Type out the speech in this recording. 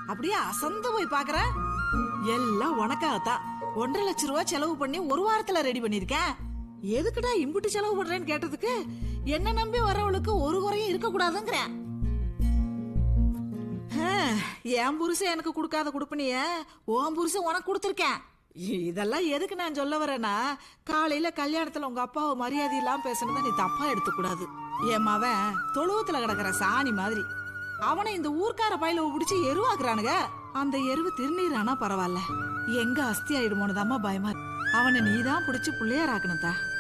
அப்படியே அசந்து போய் பாக்குற எல்லாம் உனக்காகத்தான் ஒன்றரை லட்சம் ரூபாய் செலவு பண்ணி ஒரு வாரத்துல ரெடி பண்ணிருக்கேன் எதுக்குடா இம்புட்டு செலவு பண்றேன்னு கேட்டதுக்கு என்ன நம்பி வரவளுக்கு ஒரு குறையும் இருக்க கூடாதுங்கிறேன் என் புருஷன் எனக்கு கொடுக்காத கொடுப்பனிய உன் புருஷன் உனக்கு கொடுத்துருக்கேன் இதெல்லாம் எதுக்கு நான் சொல்ல வரேன்னா காலையில கல்யாணத்துல உங்க அப்பாவை மரியாதை இல்லாம பேசணும்னா நீ தப்பா எடுத்துக்கூடாது என் மவன் தொழுவத்துல கிடக்குற சாணி மாதிரி அவனை இந்த ஊர்க்கார பயில பிடிச்சி எருவாக்குறானுங்க அந்த எருவு திருநீரானா பரவாயில்ல எங்க அஸ்தி ஆயிடுமோனதாம்மா பயமா இருக்கு. அவனை நீதான் பிடிச்சி பிள்ளையாராக்கணும் தா